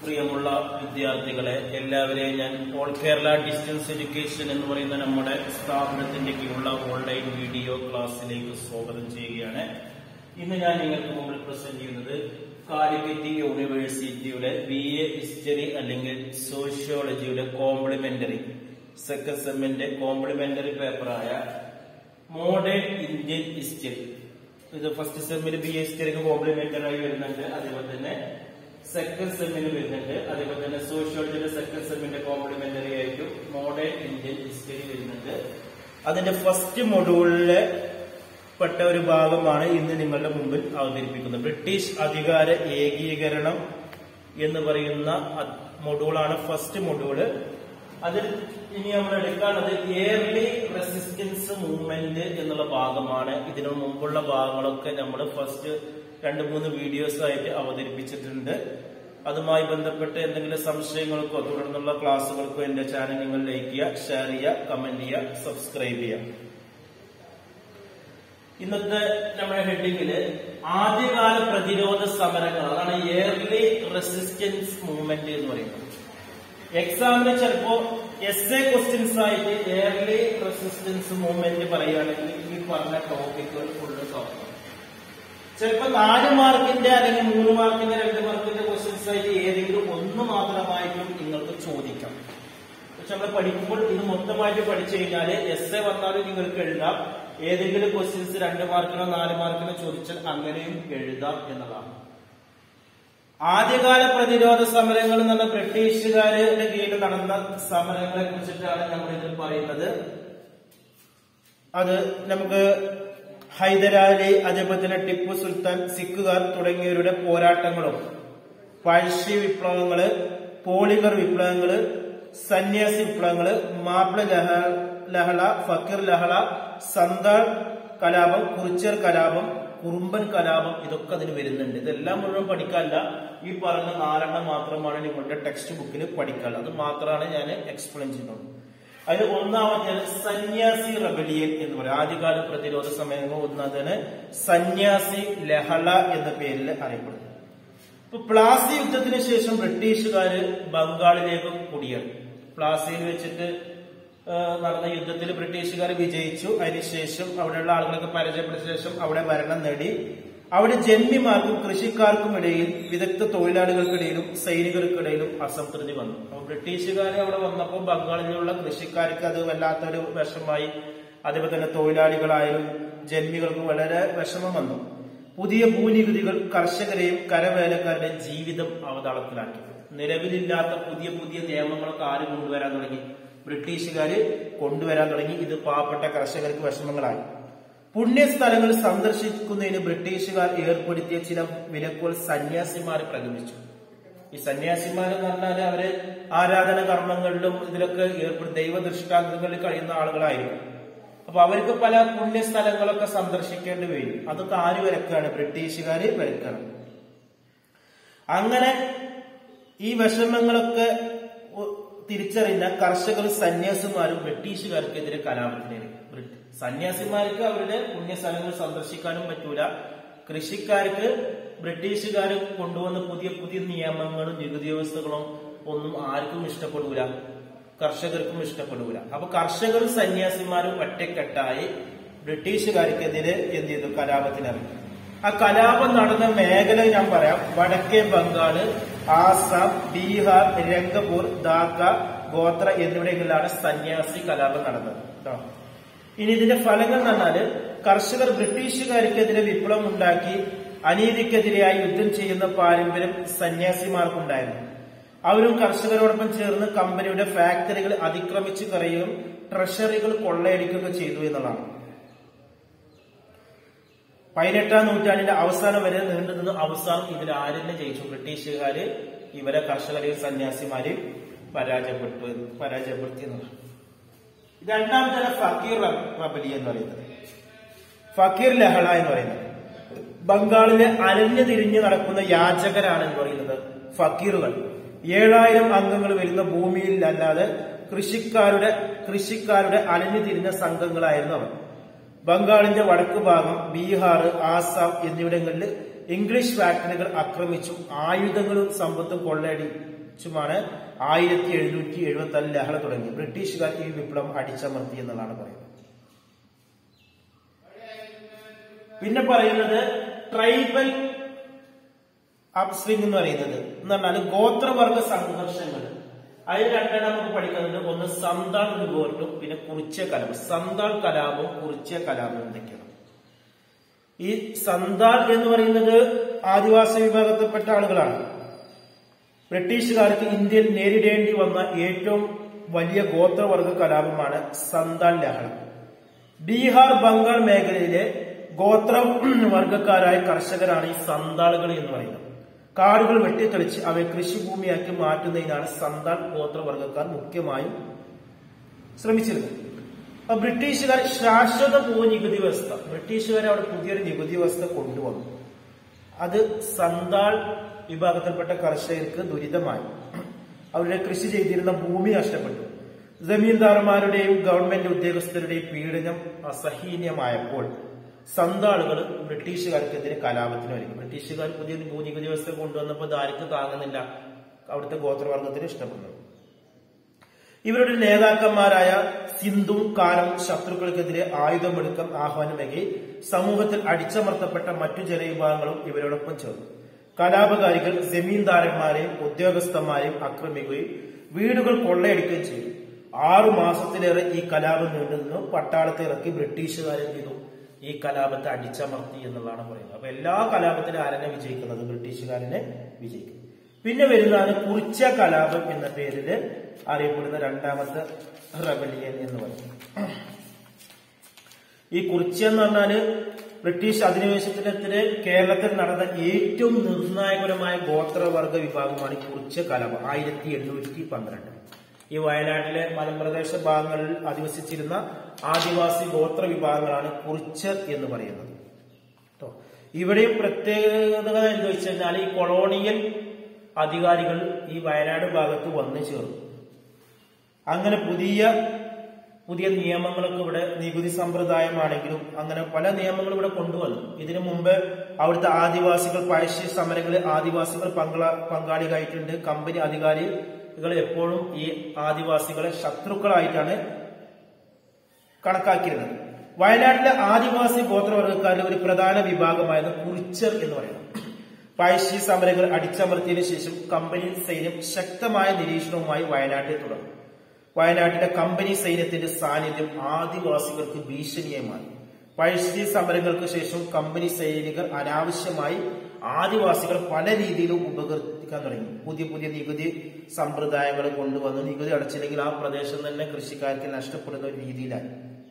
പ്രിയമുള്ള വിദ്യാർത്ഥികളെ എല്ലാവരെയും ഞാൻ ഓൾ കേരള ഡിസ്റ്റൻസ് എഡ്യൂക്കേഷൻ എന്ന് പറയുന്ന നമ്മുടെ സ്ഥാപനത്തിന്റെ കീഴിലുള്ള ഓൺലൈൻ വീഡിയോ ക്ലാസ്സിലേക്ക് സ്വാഗതം ചെയ്യുകയാണ് ഇന്ന് ഞാൻ നിങ്ങൾക്ക് മുമ്പിൽ പ്രസന്റ് ചെയ്യുന്നത് കാലിക്കറ്റ് യൂണിവേഴ്സിറ്റിയുടെ ബി എ ഹിസ്റ്ററി അല്ലെങ്കിൽ സോഷ്യോളജിയുടെ കോംപ്ലിമെന്ററി സെക്കൻഡ് സെമ്മിന്റെ കോംപ്ലിമെന്ററി പേപ്പറായ മോഡേൺ ഇന്ത്യൻ ഹിസ്റ്ററി ഇത് ഫസ്റ്റ് സെമ്മിൽ ബി എ ഹിസ്റ്ററിക്ക് കോംപ്ലിമെന്ററി ആയി വരുന്നുണ്ട് അതേപോലെ തന്നെ സെക്കൻഡ് സെമ്മിന് വരുന്നുണ്ട് അതേപോലെ തന്നെ സോഷ്യോളജിയുടെ സെക്കൻഡ് സെമ്മിന്റെ കോംപ്ലിമെന്ററി ആയിട്ടും മോഡേൺ ഇന്ത്യൻ ഹിസ്റ്ററി വരുന്നുണ്ട് അതിന്റെ ഫസ്റ്റ് മൊഡ്യൂളിലെ പെട്ട ഒരു ഭാഗമാണ് ഇന്ന് നിങ്ങളുടെ മുമ്പിൽ അവതരിപ്പിക്കുന്നത് ബ്രിട്ടീഷ് അധികാര ഏകീകരണം എന്ന് പറയുന്ന അ- മൊഡ്യൂളാണ് ഫസ്റ്റ് മൊഡ്യൂള് അതിൽ ഇനി നമ്മൾ എടുക്കാനുള്ളത് ഏർലി റെസിസ്റ്റൻസ് മൂവ്മെന്റ് എന്നുള്ള ഭാഗമാണ് ഇതിനു മുമ്പുള്ള ഭാഗങ്ങളൊക്കെ നമ്മൾ ഫസ്റ്റ് രണ്ട് മൂന്ന് വീഡിയോസ് ആയിട്ട് അവതരിപ്പിച്ചിട്ടുണ്ട് അതുമായി ബന്ധപ്പെട്ട് എന്തെങ്കിലും സംശയങ്ങൾക്കോ തുടർന്നുള്ള ക്ലാസ്സുകൾക്കോ എന്റെ ചാനൽ നിങ്ങൾ ലൈക്ക് ചെയ്യുക ഷെയർ ചെയ്യുക കമന്റ് ചെയ്യുക സബ്സ്ക്രൈബ് ചെയ്യുക ഇന്നത്തെ നമ്മുടെ ഹെഡിങ്ങില് ആദ്യകാല പ്രതിരോധ സമരങ്ങൾ അതാണ് ഏർലി റെസിസ്റ്റൻസ് മൂവ്മെന്റ് എന്ന് പറയുന്നത് എക്സാമിന് ചിലപ്പോ എസ് എ ക്വസ്റ്റ്യൻസ് ആയിട്ട് ഏർലി റെസിസ്റ്റൻസ് മൂവ്മെന്റ് പറയുകയാണെങ്കിൽ ഈ പറഞ്ഞ ടോപ്പിക്കുകൾ ഫുള്ള് കവർ ചിലപ്പോ നാല് മാർക്കിന്റെ അല്ലെങ്കിൽ മൂന്ന് മാർക്കിന്റെ രണ്ട് മാർക്കിന്റെ ക്വസ്റ്റ്യൻസ് ആയിട്ട് ഏതെങ്കിലും ഒന്ന് മാത്രമായിട്ടും നിങ്ങൾക്ക് ചോദിക്കാം പക്ഷെ നമ്മൾ പഠിക്കുമ്പോൾ ഇത് മൊത്തമായിട്ട് പഠിച്ചു കഴിഞ്ഞാൽ എസ് എ വന്നാലും നിങ്ങൾക്ക് എഴുതാം ഏതെങ്കിലും ക്വസ്റ്റ്യൻസ് രണ്ട് മാർക്കിനോ നാല് മാർക്കിനോ ചോദിച്ചാൽ അങ്ങനെയും എഴുതാം എന്നതാണ് ആദ്യകാല പ്രതിരോധ സമരങ്ങൾ എന്ന് പറഞ്ഞ ബ്രിട്ടീഷുകാരുടെ കീഴിൽ നടന്ന സമരങ്ങളെ കുറിച്ചിട്ടാണ് നമ്മൾ ഇതിൽ പറയുന്നത് അത് നമുക്ക് ഹൈദരാലി അതേപോലെ തന്നെ ടിപ്പു സുൽത്താൻ സിഖുകാർ തുടങ്ങിയവരുടെ പോരാട്ടങ്ങളും പഴശ്ശി വിപ്ലവങ്ങള് പോളിഗർ വിപ്ലവങ്ങള് സന്യാസി വിപ്ലവങ്ങള് മാപ്പിള ലഹ- ലഹള ഫക്കീർ ലഹള സന്താൾ കലാപം കുറിച്ചർ കലാപം കുറുമ്പൻ കലാപം ഇതൊക്കെ അതിന് വരുന്നുണ്ട് ഇതെല്ലാം മുഴുവൻ പഠിക്കാനല്ല ഈ പറഞ്ഞ നാലെണ്ണം മാത്രമാണ് നിങ്ങളുടെ ടെക്സ്റ്റ് ബുക്കിൽ പഠിക്കാനുള്ളത് അത് മാത്രമാണ് ഞാൻ എക്സ്പ്ലെയിൻ ചെയ്യുന്നത് അതിൽ ഒന്നാമത്തെ സന്യാസി റബലിയൻ എന്ന് പറയും ആദ്യകാല പ്രതിരോധ സമയങ്ങൾ ഒന്നാമത്തേന് സന്യാസി ലഹള എന്ന പേരിൽ അറിയപ്പെടുന്നു ഇപ്പൊ പ്ലാസി യുദ്ധത്തിന് ശേഷം ബ്രിട്ടീഷുകാര് ബംഗാളിലേക്ക് കുടിയേറി പ്ലാസിയിൽ വെച്ചിട്ട് ആ, നടന്ന യുദ്ധത്തിൽ ബ്രിട്ടീഷുകാർ വിജയിച്ചു അതിനുശേഷം അവിടെയുള്ള ആളുകളൊക്കെ പരിചയപ്പെട്ട ശേഷം അവിടെ ഭരണം നേടി അവിടെ ജന്മിമാർക്കും കൃഷിക്കാർക്കും ഇടയിൽ വിദഗ്ധ തൊഴിലാളികൾക്കിടയിലും സൈനികർക്കിടയിലും അസംതൃപ്തി വന്നു അപ്പൊ ബ്രിട്ടീഷുകാർ അവിടെ വന്നപ്പോൾ ബംഗാളിലുള്ള കൃഷിക്കാർക്ക് അത് വല്ലാത്തൊരു വിഷമായി അതേപോലെ തന്നെ തൊഴിലാളികളായാലും ജന്മികൾക്ക് വളരെ വിഷമം വന്നു പുതിയ ഭൂനികുതികൾ കർഷകരെയും കരവേലക്കാരുടെയും ജീവിതം അവതാളത്തിലാക്കി നിലവിലില്ലാത്ത പുതിയ പുതിയ നിയമങ്ങളൊക്കെ ആര് കൊണ്ടുവരാൻ തുടങ്ങി ബ്രിട്ടീഷുകാര് കൊണ്ടുവരാൻ തുടങ്ങി ഇത് പാവപ്പെട്ട കർഷകർക്ക് വിഷമങ്ങളായി പുണ്യസ്ഥലങ്ങൾ സന്ദർശിക്കുന്നതിന് ബ്രിട്ടീഷുകാർ ഏർപ്പെടുത്തിയ ചില വിലക്കുകൾ സന്യാസിമാർ പ്രകടിപ്പിച്ചു ഈ സന്യാസിമാർ എന്ന് പറഞ്ഞാൽ അവര് ആരാധന കർമ്മങ്ങളിലും ഇതിലൊക്കെ ഏർപ്പെടും ദൈവ ദൃഷ്ടാന്തങ്ങളിൽ കഴിയുന്ന ആളുകളായിരിക്കും അപ്പൊ അവർക്ക് പല പുണ്യസ്ഥലങ്ങളൊക്കെ സന്ദർശിക്കേണ്ടി വരും അതൊക്കെ ആര് വിലക്കാണ് ബ്രിട്ടീഷുകാര് വിലക്കാണ് അങ്ങനെ ഈ വിഷമങ്ങളൊക്കെ ഒ- തിരിച്ചറിഞ്ഞ കർഷകരും സന്യാസിമാരും ബ്രിട്ടീഷുകാർക്കെതിരെ കലാപത്തിനേറി ബ്രിട്ട്- സന്യാസിമാർക്ക് അവരുടെ പുണ്യസ്ഥലങ്ങൾ സന്ദർശിക്കാനും പറ്റൂല കൃഷിക്കാർക്ക് ബ്രിട്ടീഷുകാർ കൊണ്ടുവന്ന പുതിയ പുതിയ നിയമങ്ങളും നികുതി വ്യവസ്ഥകളും ഒന്നും ആർക്കും ഇഷ്ടപ്പെടൂല കർഷകർക്കും ഇഷ്ടപ്പെടൂല അപ്പൊ കർഷകരും സന്യാസിമാരും ഒറ്റക്കെട്ടായി ബ്രിട്ടീഷുകാർക്കെതിരെ എന്ത് ചെയ്തു കലാപത്തിനിറങ്ങി ആ കലാപം നടന്ന മേഖല ഞാൻ പറയാം വടക്കേ ബംഗാള് ആസാം ബീഹാർ രംഗപൂർ ധാക്ക ഗോത്ര എന്നിവിടങ്ങളിലാണ് സന്യാസി കലാപം നടന്നത് കേട്ടോ ഇനി ഇതിന്റെ ഫലങ്ങൾ എന്ന് പറഞ്ഞാല് കർഷകർ ബ്രിട്ടീഷുകാർക്കെതിരെ വിപ്ലവം ഉണ്ടാക്കി അനീതിക്കെതിരെയായി യുദ്ധം ചെയ്യുന്ന പാരമ്പര്യം സന്യാസിമാർക്കുണ്ടായിരുന്നു അവരും കർഷകരോടൊപ്പം ചേർന്ന് കമ്പനിയുടെ ഫാക്ടറികൾ അതിക്രമിച്ച് കറയുകയും ട്രഷറികൾ കൊള്ളയടിക്കുകയൊക്കെ ചെയ്തു എന്നുള്ളതാണ് പതിനെട്ടാം നൂറ്റാണ്ടിന്റെ അവസാനം വരെ നീണ്ടു നിന്ന് അവസാനം ഇതിൽ ആരെന്നെ ജയിച്ചു ബ്രിട്ടീഷുകാര് ഇവരെ കർഷകരെയും സന്യാസിമാരെയും പരാജയപ്പെട്ടു പരാജയപ്പെടുത്തി എന്നുള്ളതാണ് രണ്ടാമത്തെ ഫക്കീർ റബലി എന്ന് പറയുന്നത് ഫക്കീർ ലഹള എന്ന് പറയുന്നത് ബംഗാളിലെ അലഞ്ഞു തിരിഞ്ഞു നടക്കുന്ന യാചകരാണ് എന്ന് പറയുന്നത് ഫക്കീറുകൾ ഏഴായിരം അംഗങ്ങൾ വരുന്ന ഭൂമിയിൽ അല്ലാതെ കൃഷിക്കാരുടെ കൃഷിക്കാരുടെ അലഞ്ഞു തിരിഞ്ഞ സംഘങ്ങളായിരുന്നു അവർ ബംഗാളിന്റെ വടക്ക് ഭാഗം ബീഹാർ ആസാം എന്നിവിടങ്ങളിൽ ഇംഗ്ലീഷ് ഫാക്ടറികൾ ആക്രമിച്ചും ആയുധങ്ങളും സമ്പത്തും കൊള്ളയടിച്ചുമാണ് ആയിരത്തി എഴുന്നൂറ്റി എഴുപത്തി നാല് ലഹള തുടങ്ങി ബ്രിട്ടീഷുകാർ ഈ വിപ്ലവം അടിച്ചമർത്തി എന്നുള്ളതാണ് പറയുന്നത് പിന്നെ പറയുന്നത് ട്രൈബൽ അപ്സ്വിംഗ് എന്ന് പറയുന്നത് എന്ന് പറഞ്ഞാൽ ഗോത്രവർഗ സംഘർഷങ്ങൾ അതിൽ രണ്ടെണ്ണം നമുക്ക് പഠിക്കുന്നുണ്ട് ഒന്ന് സന്താൾ റിവോർട്ടും പിന്നെ കുറിച്ച കലാപം സന്താൾ കലാപവും കുറിച്ച കലാപവും എന്തൊക്കെയാണ് ഈ സന്താൾ എന്ന് പറയുന്നത് ആദിവാസി വിഭാഗത്തിൽപ്പെട്ട ആളുകളാണ് ബ്രിട്ടീഷുകാർക്ക് ഇന്ത്യയിൽ നേരിടേണ്ടി വന്ന ഏറ്റവും വലിയ ഗോത്രവർഗ കലാപമാണ് സന്താൾ ലഹള ബീഹാർ ബംഗാൾ മേഖലയിലെ ഗോത്ര വർഗക്കാരായ കർഷകരാണ് ഈ സന്താളുകൾ എന്ന് പറയുന്നത് കാടുകൾ വെട്ടിത്തെളിച്ച് അവയെ കൃഷിഭൂമിയാക്കി മാറ്റുന്നതിനാണ് സന്താൾ ഗോത്രവർഗക്കാർ മുഖ്യമായും ശ്രമിച്ചിരുന്നത് അപ്പൊ ബ്രിട്ടീഷുകാർ ശാശ്വത ഭൂനികുതി വ്യവസ്ഥ ബ്രിട്ടീഷുകാർ അവിടെ പുതിയൊരു നികുതി വ്യവസ്ഥ കൊണ്ടുവന്നു അത് സന്താൾ വിഭാഗത്തിൽപ്പെട്ട കർഷകർക്ക് ദുരിതമായി അവരുടെ കൃഷി ചെയ്തിരുന്ന ഭൂമി നഷ്ടപ്പെട്ടു ജമീന്ദാർമാരുടെയും ഗവൺമെന്റ് ഉദ്യോഗസ്ഥരുടെയും പീഡനം അസഹനീയമായപ്പോൾ സന്താളുകൾ ബ്രിട്ടീഷുകാർക്കെതിരെ കലാപത്തിന് ഒരുങ്ങി ബ്രിട്ടീഷുകാർ പുതിയ ഭൂനികുതി വ്യവസ്ഥ കൊണ്ടുവന്നപ്പോൾ ദാരിക്ക് താങ്ങുന്നില്ല അവിടുത്തെ ഗോത്രവർഗത്തിന് ഇഷ്ടപ്പെടുന്നു ഇവരുടെ നേതാക്കന്മാരായ സിന്ധു കാലം ശത്രുക്കൾക്കെതിരെ ആയുധമെടുക്കം ആഹ്വാനമേകി സമൂഹത്തിൽ അടിച്ചമർത്തപ്പെട്ട മറ്റു ജനവിഭാഗങ്ങളും ഇവരോടൊപ്പം ചേർന്നു കലാപകാരികൾ ജമീന്ദാരന്മാരെയും ഉദ്യോഗസ്ഥന്മാരെയും ആക്രമിക്കുകയും വീടുകൾ കൊള്ളയടിക്കുകയും ചെയ്തു ആറു മാസത്തിലേറെ ഈ കലാപം നീണ്ടുനിന്നു പട്ടാളത്തെ ഇറക്കി ബ്രിട്ടീഷുകാരെ ചെയ്തു ഈ കലാപത്തെ അടിച്ചമർത്തി എന്നുള്ളതാണ് പറയുന്നത് അപ്പൊ എല്ലാ കലാപത്തിലും ആരനെ വിജയിക്കുന്നത് ബ്രിട്ടീഷുകാരനെ വിജയിക്കും പിന്നെ വരുന്നതാണ് കുറിച്ച കലാപം എന്ന പേരിൽ അറിയപ്പെടുന്ന രണ്ടാമത്തെ റെബലിയൻ എന്ന് പറയുന്നത് ഈ കുറിച്ച എന്ന് പറഞ്ഞാല് ബ്രിട്ടീഷ് അധിനിവേശത്തിനെതിരെ കേരളത്തിൽ നടന്ന ഏറ്റവും നിർണായകരമായ ഗോത്രവർഗ വിഭാഗമാണ് ഈ കുറിച്ച കലാപം ആയിരത്തി എണ്ണൂറ്റി പന്ത്രണ്ട് ഈ വയനാട്ടിലെ മലമ്പ്രദേശ ഭാഗങ്ങളിൽ അധിവസിച്ചിരുന്ന ആദിവാസി ഗോത്ര വിഭാഗങ്ങളാണ് കുറിച്ചർ എന്ന് പറയുന്നത് കേട്ടോ ഇവിടെയും പ്രത്യേകത എന്ന് വെച്ച് കഴിഞ്ഞാൽ ഈ കൊളോണിയൽ അധികാരികൾ ഈ വയനാട് ഭാഗത്ത് വന്നു ചേർന്നു അങ്ങനെ പുതിയ പുതിയ നിയമങ്ങളൊക്കെ ഇവിടെ നികുതി സമ്പ്രദായമാണെങ്കിലും അങ്ങനെ പല നിയമങ്ങളും ഇവിടെ കൊണ്ടുവന്നു ഇതിനു മുമ്പ് അവിടുത്തെ ആദിവാസികൾ പഴശ്ശി സമരങ്ങളിൽ ആദിവാസികൾ പങ്കള പങ്കാളികളായിട്ടുണ്ട് കമ്പനി അധികാരികൾ എപ്പോഴും ഈ ആദിവാസികളെ ശത്രുക്കളായിട്ടാണ് കണക്കാക്കിയിരുന്നത് വയനാട്ടിലെ ആദിവാസി ഗോത്രവർഗക്കാരിലെ ഒരു പ്രധാന വിഭാഗമായിരുന്നു കുറിച്ചർ എന്ന് പറയുന്നത് പഴശ്ശി സമരങ്ങൾ അടിച്ചമർത്തിയതിനു ശേഷം കമ്പനി സൈന്യം ശക്തമായ നിരീക്ഷണവുമായി വയനാട്ടിൽ തുടർന്നു വയനാട്ടിലെ കമ്പനി സൈന്യത്തിന്റെ സാന്നിധ്യം ആദിവാസികൾക്ക് ഭീഷണിയുമായി പഴശ്ശി സമരങ്ങൾക്ക് ശേഷം കമ്പനി സൈനികർ അനാവശ്യമായി ആദിവാസികൾ പല രീതിയിലും ഉപകരിക്കാൻ തുടങ്ങി പുതിയ പുതിയ നികുതി സമ്പ്രദായങ്ങൾ കൊണ്ടുവന്നു നികുതി അടച്ചില്ലെങ്കിൽ ആ പ്രദേശം തന്നെ കൃഷിക്കാർക്ക് നഷ്ടപ്പെടുന്ന ഒരു രീതിയിലായി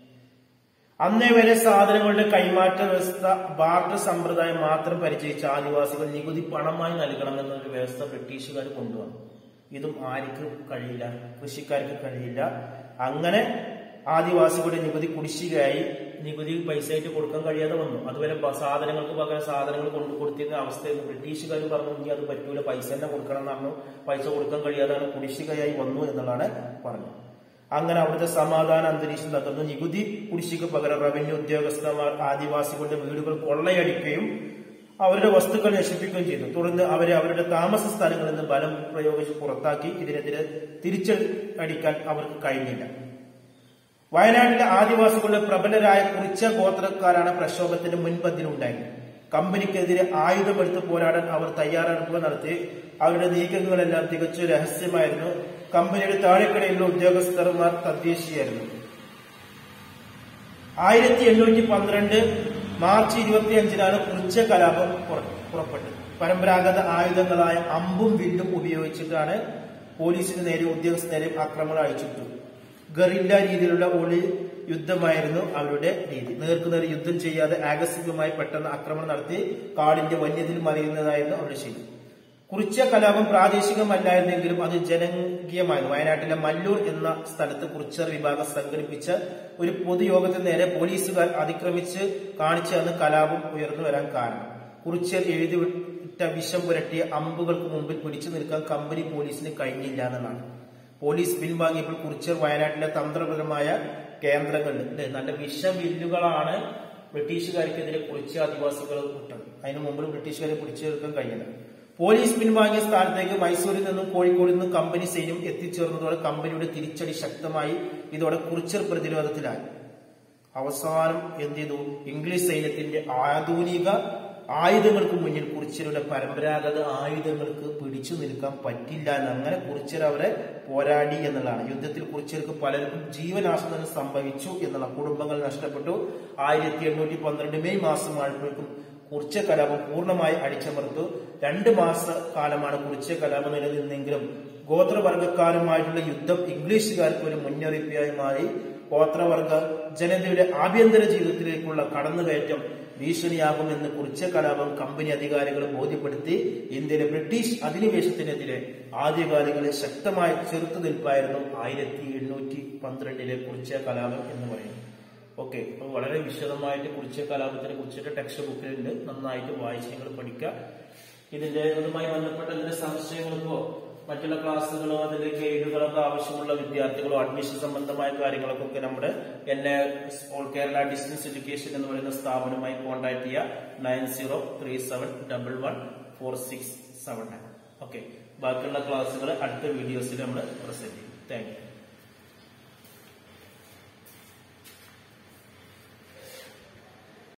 അന്നേ വരെ സാധനങ്ങളുടെ കൈമാറ്റ വ്യവസ്ഥ ബാർട്ടർ സമ്പ്രദായം മാത്രം പരിചയിച്ച ആദിവാസികൾ നികുതി പണമായി നൽകണം എന്നൊരു വ്യവസ്ഥ ബ്രിട്ടീഷുകാർ കൊണ്ടുവന്നു ഇതും ആർക്കും കഴിയില്ല കൃഷിക്കാർക്ക് കഴിയില്ല അങ്ങനെ ആദിവാസികളുടെ നികുതി കുടിശ്ശികയായി നികുതി പൈസ ആയിട്ട് കൊടുക്കാൻ കഴിയാതെ വന്നു അതുവരെ ബ- സാധനങ്ങൾക്ക് പകരം സാധനങ്ങൾ കൊണ്ടു കൊടുത്തിരുന്ന അവസ്ഥയായിരുന്നു ബ്രിട്ടീഷുകാർ പറഞ്ഞു ഇനി അത് പറ്റൂല പൈസ തന്നെ കൊടുക്കണം എന്ന് പറഞ്ഞു പൈസ കൊടുക്കാൻ കഴിയാതെ കുടിശ്ശികയായി വന്നു എന്നുള്ളതാണ് പറഞ്ഞത് അങ്ങനെ അവിടുത്തെ സമാധാന അന്തരീക്ഷം തകർന്നു നികുതി കുടിശ്ശിക്ക് പകരം റവന്യൂ ഉദ്യോഗസ്ഥന്മാർ ആദിവാസികളുടെ വീടുകൾ കൊള്ളയടിക്കുകയും അവരുടെ വസ്തുക്കൾ നശിപ്പിക്കുകയും ചെയ്തു തുടർന്ന് അവരെ അവരുടെ താമസ സ്ഥലങ്ങളിൽ നിന്ന് ബലം പ്രയോഗിച്ച് പുറത്താക്കി ഇതിനെതിരെ തിരിച്ചടിക്കാൻ അവർക്ക് കഴിഞ്ഞില്ല വയനാട്ടിലെ ആദിവാസികളുടെ പ്രബലരായ കുറിച്ച ഗോത്രക്കാരാണ് പ്രക്ഷോഭത്തിന്റെ മുൻപന്തിലുണ്ടായത് കമ്പനിക്കെതിരെ ആയുധമെടുത്ത് പോരാടാൻ അവർ തയ്യാറെടുപ്പുകൾ നടത്തി അവരുടെ നീക്കങ്ങളെല്ലാം തികച്ചും രഹസ്യമായിരുന്നു കമ്പനിയുടെ താഴെക്കടയിലുള്ള ഉദ്യോഗസ്ഥർമാർ തദ്ദേശീയായിരുന്നു ആയിരത്തി എണ്ണൂറ്റി പന്ത്രണ്ട് മാർച്ച് ഇരുപത്തി അഞ്ചിനാണ് കുറിച്ച കലാപം പുറ- പുറപ്പെട്ടത് പരമ്പരാഗത ആയുധങ്ങളായ അമ്പും വില്ലും ഉപയോഗിച്ചിട്ടാണ് പോലീസിന് നേരെ ഉദ്യോഗസ്ഥരെ ആക്രമണം അയച്ചിട്ടു ഗറില്ല രീതിയിലുള്ള ഒളി യുദ്ധമായിരുന്നു അവരുടെ രീതി നേർക്കുനേർ യുദ്ധം ചെയ്യാതെ ആകസ്മികമായി പെട്ടെന്ന് ആക്രമണം നടത്തി കാടിന്റെ വന്യതിൽ മറിയുന്നതായിരുന്നു അവരുടെ ശൈലി കുറിച്ച കലാപം പ്രാദേശികമല്ലായിരുന്നെങ്കിലും അത് ജനകീയമായിരുന്നു വയനാട്ടിലെ മല്ലൂർ എന്ന സ്ഥലത്ത് കുറിച്ചർ വിഭാഗം സംഘടിപ്പിച്ച ഒരു പൊതുയോഗത്തിന് നേരെ പോലീസുകാർ അതിക്രമിച്ച് കാണിച്ചതെന്ന് കലാപം ഉയർന്നു വരാൻ കാരണം കുറിച്ചർ എഴുതി വിട്ട വിഷം പുരട്ടിയ അമ്പുകൾക്ക് മുമ്പിൽ പിടിച്ചു നിൽക്കാൻ കമ്പനി പോലീസിന് കഴിഞ്ഞില്ല എന്നതാണ് പോലീസ് പിൻവാങ്ങിയപ്പോൾ കുറിച്ചർ വയനാട്ടിലെ തന്ത്രപരമായ കേന്ദ്രങ്ങളിൽ അല്ലെ നല്ല വിഷവില്ലുകളാണ് ബ്രിട്ടീഷുകാർക്കെതിരെ കുറിച്ച് ആദിവാസികൾ വിട്ടത് അതിനു മുമ്പ് ബ്രിട്ടീഷുകാരെ പിടിച്ചെടുക്കാൻ കഴിയില്ല പോലീസ് പിൻവാങ്ങിയ സ്ഥാനത്തേക്ക് മൈസൂരിൽ നിന്നും കോഴിക്കോടിൽ നിന്നും കമ്പനി സൈന്യം എത്തിച്ചേർന്നതോടെ കമ്പനിയുടെ തിരിച്ചടി ശക്തമായി ഇതോടെ കുറിച്ചർ പ്രതിരോധത്തിലായി അവസാനം എന്ത് ചെയ്തു ഇംഗ്ലീഷ് സൈന്യത്തിന്റെ ആധുനിക ആയുധങ്ങൾക്ക് മുന്നിൽ കുറിച്യരുടെ പരമ്പരാഗത ആയുധങ്ങൾക്ക് പിടിച്ചു നിൽക്കാൻ പറ്റില്ല എന്ന് അങ്ങനെ കുറിച്യർ അവരെ പോരാടി എന്നുള്ളതാണ് യുദ്ധത്തിൽ കുറിച്യർക്ക് പലർക്കും ജീവനാശനം സംഭവിച്ചു എന്നുള്ള കുടുംബങ്ങൾ നഷ്ടപ്പെട്ടു ആയിരത്തി എണ്ണൂറ്റി പന്ത്രണ്ട് മെയ് മാസമായപ്പോഴേക്കും കുറിച്യ കലാപം പൂർണ്ണമായി അടിച്ചമർത്തു രണ്ട് മാസ കാലമാണ് കുറിച്യ കലാപം നിലനിന്നെങ്കിലും ഗോത്രവർഗക്കാരുമായിട്ടുള്ള യുദ്ധം ഇംഗ്ലീഷുകാർക്ക് ഒരു മുന്നറിയിപ്പായി മാറി ഗോത്രവർഗ ജനതയുടെ ആഭ്യന്തര ജീവിതത്തിലേക്കുള്ള കടന്നുകയറ്റം ഭീഷണിയാകുമെന്ന് കുറിച്ച കലാപം കമ്പനി അധികാരികൾ ബോധ്യപ്പെടുത്തി ഇന്ത്യയിലെ ബ്രിട്ടീഷ് അധിനിവേശത്തിനെതിരെ ആദ്യകാലങ്ങളിൽ ശക്തമായ ചെറുത്തുനിൽപ്പായിരുന്നു ആയിരത്തി എണ്ണൂറ്റി പന്ത്രണ്ടിലെ കുറിച്ച കലാപം എന്ന് പറയുന്നത് ഓക്കെ അപ്പൊ വളരെ വിശദമായിട്ട് കുറിച്ച കലാപത്തിനെ കുറിച്ചിട്ട് ടെക്സ്റ്റ് ബുക്കിലുണ്ട് നന്നായിട്ട് വായിച്ച് നിങ്ങൾ പഠിക്കുക ഇതിന്റെ ഇതുമായി ബന്ധപ്പെട്ട ഇതിന്റെ സംശയങ്ങൾക്കോ മറ്റുള്ള ക്ലാസ്സുകളോ അതിന്റെ ഗൈഡുകളൊക്കെ ആവശ്യമുള്ള വിദ്യാർത്ഥികളോ അഡ്മിഷൻ സംബന്ധമായ കാര്യങ്ങൾക്കൊക്കെ നമ്മുടെ എന്നെ ഓൾ കേരള ഡിസ്റ്റൻസ് എഡ്യൂക്കേഷൻ എന്ന് പറയുന്ന സ്ഥാപനവുമായി കോൺടാക്ട് ചെയ്യുക nine zero three seven double one four six seven nine okay ബാക്കിയുള്ള ക്ലാസ്സുകൾ അടുത്ത വീഡിയോസിൽ നമ്മൾ പ്രസന്റ് ചെയ്യും താങ്ക് യു